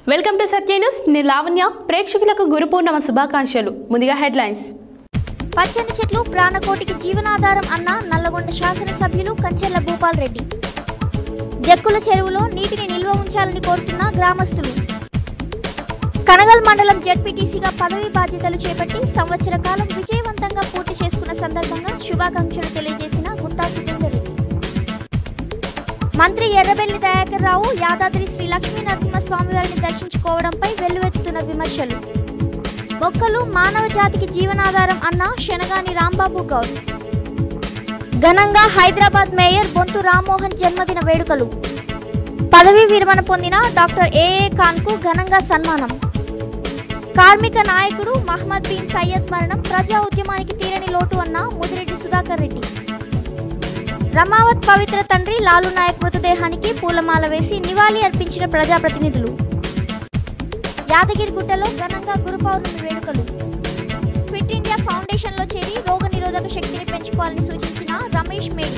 welcome to Satya news నేను లావణ్య ప్రేక్షకులకు గురు పూర్ణిమ శుభాకాంక్షలు ముందుగా హెడ్లైన్స్ పచ్చని చెట్లు ప్రాణకోటికి జీవనాధారం అన్న నల్లగొండ శాసనసభ్యులు కంచెర్ల భూపాల్ రెడ్డి జక్కుల చెరువులో నీటిని నిల్వ ఉంచాలని కోరుతున్న గ్రామస్తులు కనగల్ మండలం జడ్పీటీసీగా పదవి బాధ్యతలు చేపట్టి సంవత్సర కాలం విజయవంతంగా పూర్తి చేసుకున్న సందర్భంగా శుభాకాంక్షలు తెలియజేసిన గుత్తా సురేందర్ రెడ్డి మంత్రి ఎర్రబెల్లి దయాకర్ రావు యాదాద్రి శ్రీ లక్ష్మీ నరసింహస్వామి వారిని దర్శించుకోవడంపై వెల్లువెత్తుతున్న విమర్శలు మొక్కలు మానవ జాతికి జీవనాధారం అన్న శనగాని రాంబాబు గౌడ్ ఘనంగా హైదరాబాద్ మేయర్ బొంతు రామ్మోహన్ జన్మదిన వేడుకలు పదవీ విరమణ పొందిన డాక్టర్ ఏఏ ఖాన్ కు ఘనంగా సన్మానం కార్మిక నాయకుడు మహమ్మద్ బిన్ సయ్యద్ మరణం ప్రజా ఉద్యమానికి తీరని లోటు అన్న ముదిరెడ్డి సుధాకర్ రెడ్డి రమావత్ పవిత్ర తండ్రి లాలు నాయక్ మృతదేహానికి పూలమాల వేసి నివాళి అర్పించిన ప్రజాప్రతినిధులు యాదగిరిగుట్టలో ఘనంగా గురు పౌర్ణమి వేడుకలు ఫిట్ ఇండియా ఫౌండేషన్లో చేరి రోగ నిరోధక శక్తిని పెంచుకోవాలని సూచించిన రమేష్ మేడి